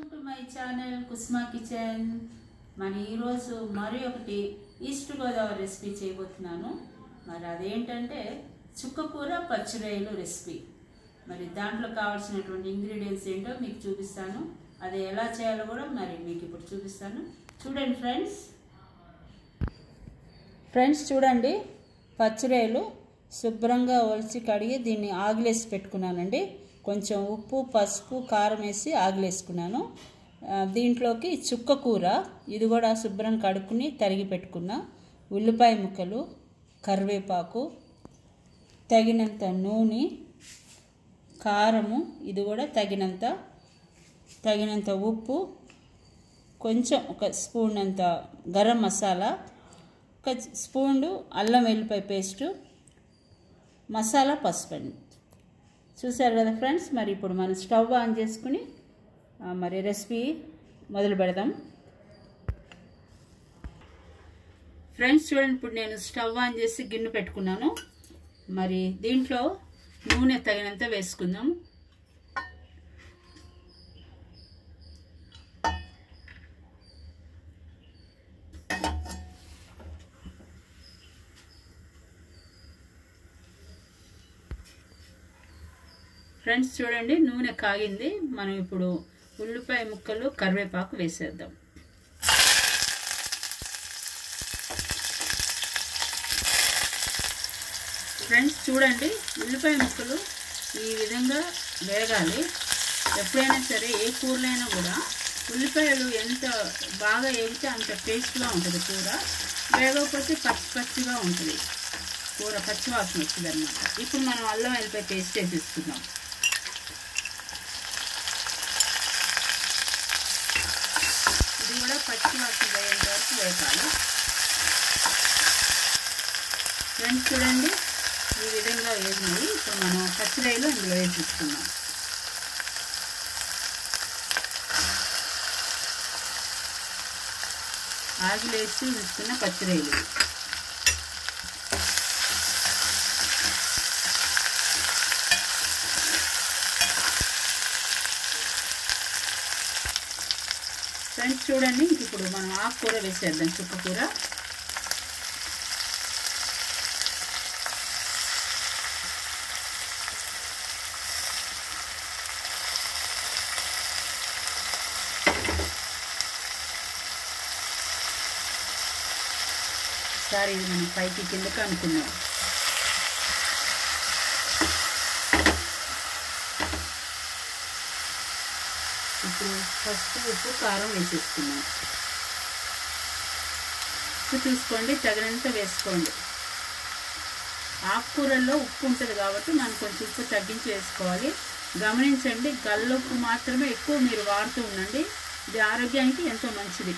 to my channel కుస్మా kitchen మన ఈరోజు మరి ఒకటి ఈస్ట్ గోదావరి రెసిపీ చేయబోతున్నాను మరి అదేంటంటే చుక్కకూర పచ్చిరొయ్యలు రెసిపీ మరి దాంట్లో కావాల్సినటువంటి ఇంగ్రీడియంట్స్ ఏంటో మీకు చూపిస్తాను అది ఎలా చేయాలో కూడా మరి మీకు ఇప్పుడు చూపిస్తాను చూడండి ఫ్రెండ్స్ ఫ్రెండ్స్ చూడండి పచ్చిరొయ్యలు శుభ్రంగా ఒలిచి కడిగి దీన్ని ఆగిలేసి పెట్టుకున్నానండి కొంచెం ఉప్పు పసుపు కారం వేసి ఆగిలేసుకున్నాను ఆ, దీంట్లోకి చుక్క కూర ఇది కూడా శుభ్రం కడుక్కుని తరిగి పెట్టుకున్న ఉల్లిపాయ ముక్కలు కరివేపాకు తగినంత నూనె కారము ఇది కూడా తగినంత తగినంత ఉప్పు కొంచెం ఒక స్పూన్ అంత గరం మసాలా ఒక స్పూన్ అల్లం వెల్లిపాయ పేస్టు మసాలా పసుపు అండి చూసారు కదా ఫ్రెండ్స్ మరి ఇప్పుడు మనం స్టవ్ ఆన్ చేసుకుని ఆ, మరి రెసిపీ మొదలు పెడదాం ఫ్రెండ్స్ చూడండి ఇప్పుడు నేను స్టవ్ ఆన్ చేసి గిన్నె పెట్టుకున్నాను మరి దీంట్లో నూనె తగినంత వేసుకుందాం ఫ్రెండ్స్ చూడండి నూనె కాగింది మనం ఇప్పుడు ఉల్లిపాయ ముక్కలు కరివేపాకు వేసేద్దాం ఫ్రెండ్స్ చూడండి ఉల్లిపాయ ముక్కలు ఈ విధంగా వేగాలి ఎప్పుడైనా సరే ఏ కూరలైనా కూడా ఉల్లిపాయలు ఎంత బాగా వేగితే అంత టేస్ట్గా ఉంటుంది కూర వేగకపోతే పచ్చి పచ్చిగా ఉంటుంది కూర పచ్చి వాసన వచ్చింది అనమాట ఇప్పుడు మనం అల్లం వెల్లిపాయ పేస్ట్ వేసేసుకుందాం ఇది కూడా పచ్చి వాసన పోయేంత వరకు వేపాలి ఫ్రెండ్స్ చూడండి ఈ విధంగా వేసినవి ఇప్పుడు మనం పచ్చిరాయలు ఇందులో వేసేసుకుందాం ఆగిలేసి ఉంచుకున్న పచ్చిరాయలు ఫ్రెండ్స్ చూడండి ఇంక ఇప్పుడు మనం ఆకుకూర వేసేద్దాం చుక్కకూర ఒకసారి ఇది మనం పైకి కిందకి అనుకున్నాం ఇప్పుడు ఫస్ట్ ఉప్పు కారం వేసేసుకున్నాం ఉప్పు చూసుకోండి తగినంత వేసుకోండి ఆకుకూరల్లో ఉప్పు ఉంటుంది కాబట్టి మనం కొంచెం ఉప్పు తగ్గించి వేసుకోవాలి గమనించండి గల్ల ఉప్పు మాత్రమే ఎక్కువ మీరు వాడుతూ ఉండండి ఇది ఆరోగ్యానికి ఎంతో మంచిది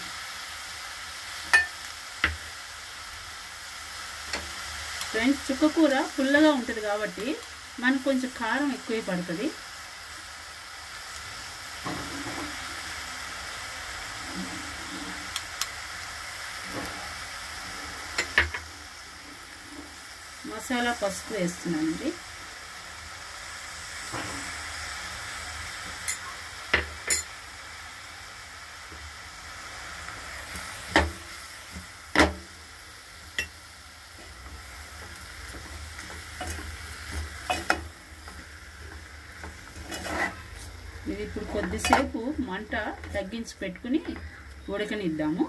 ఫ్రెండ్స్ చుక్కకూర పుల్లగా ఉంటుంది కాబట్టి మనకు కొంచెం కారం ఎక్కువ పడుతుంది మసాలా పసుపు వేస్తున్నానండి ఇది ఇప్పుడు కొద్దిసేపు మంట తగ్గించి పెట్టుకుని ఉడకనిద్దాము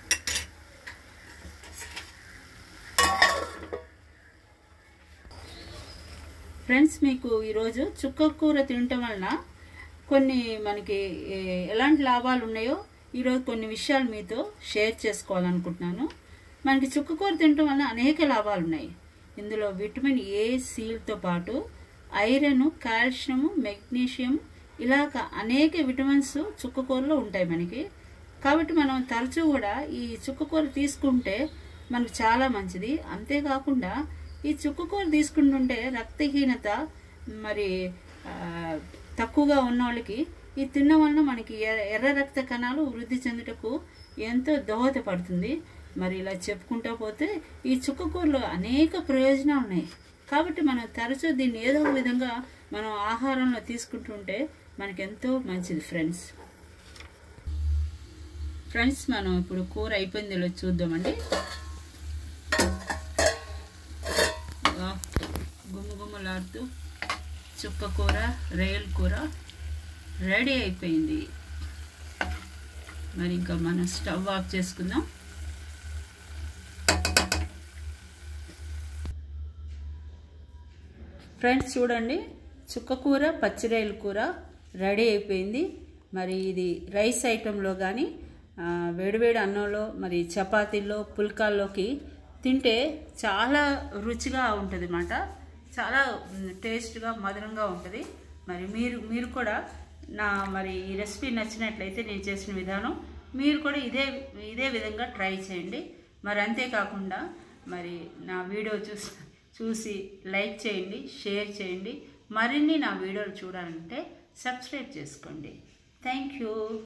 ఫ్రెండ్స్ మీకు ఈరోజు చుక్క కూర తినటం వలన కొన్ని మనకి ఏ, ఎలాంటి లాభాలు ఉన్నాయో ఈరోజు కొన్ని విషయాలు మీతో షేర్ చేసుకోవాలనుకుంటున్నాను మనకి చుక్క కూర తినటం వలన అనేక లాభాలు ఉన్నాయి ఇందులో విటమిన్ ఏ సీలతో పాటు ఐరన్ కాల్షియం మెగ్నీషియం ఇలాగ అనేక విటమిన్స్ చుక్కకూరలో ఉంటాయి మనకి కాబట్టి మనం తరచూ కూడా ఈ చుక్కకూర తీసుకుంటే మనకు చాలా మంచిది అంతేకాకుండా ఈ చుక్కకూర తీసుకుంటుంటే రక్తహీనత మరి ఆ, తక్కువగా ఉన్న వాళ్ళకి ఈ తినడం వలన మనకి ఎర్ర ఎర్ర రక్త కణాలు వృద్ధి చెందుటకు ఎంతో దోహదపడుతుంది మరి ఇలా చెప్పుకుంటా పోతే ఈ చుక్కకూరలో అనేక ప్రయోజనాలు ఉన్నాయి కాబట్టి మనం తరచూ దీన్ని ఏదో ఒక విధంగా మనం ఆహారంలో తీసుకుంటుంటే మనకెంతో మంచిది ఫ్రెండ్స్ ఫ్రెండ్స్ మనం ఇప్పుడు కూర అయిపోయింది లేదో చూద్దామండి వా, గుమగుమలాడుతూ చుక్క కూర రేల్ కూర రెడీ అయిపోయింది మరి ఇంకా మనం స్టవ్ ఆఫ్ చేసుకుందాం ఫ్రెండ్స్ చూడండి చుక్క కూర పచ్చిరేలు కూర రెడీ అయిపోయింది మరి ఇది రైస్ ఐటెంలో కానీ వేడివేడి అన్నంలో మరి చపాతీల్లో పుల్కాల్లోకి తింటే చాలా రుచిగా ఉంటుంది అన్నమాట చాలా మ్, టేస్ట్గా మధురంగా ఉంటుంది మరి మీరు మీరు కూడా నా మరి ఈ రెసిపీ నచ్చినట్లయితే నేను చేసిన విధానం మీరు కూడా ఇదే ఇదే విధంగా ట్రై చేయండి మరి అంతేకాకుండా మరి నా వీడియో చూసి చూసి లైక్ చేయండి షేర్ చేయండి మరిన్ని నా వీడియోలు చూడాలంటే సబ్స్క్రైబ్ చేసుకోండి థ్యాంక్ యూ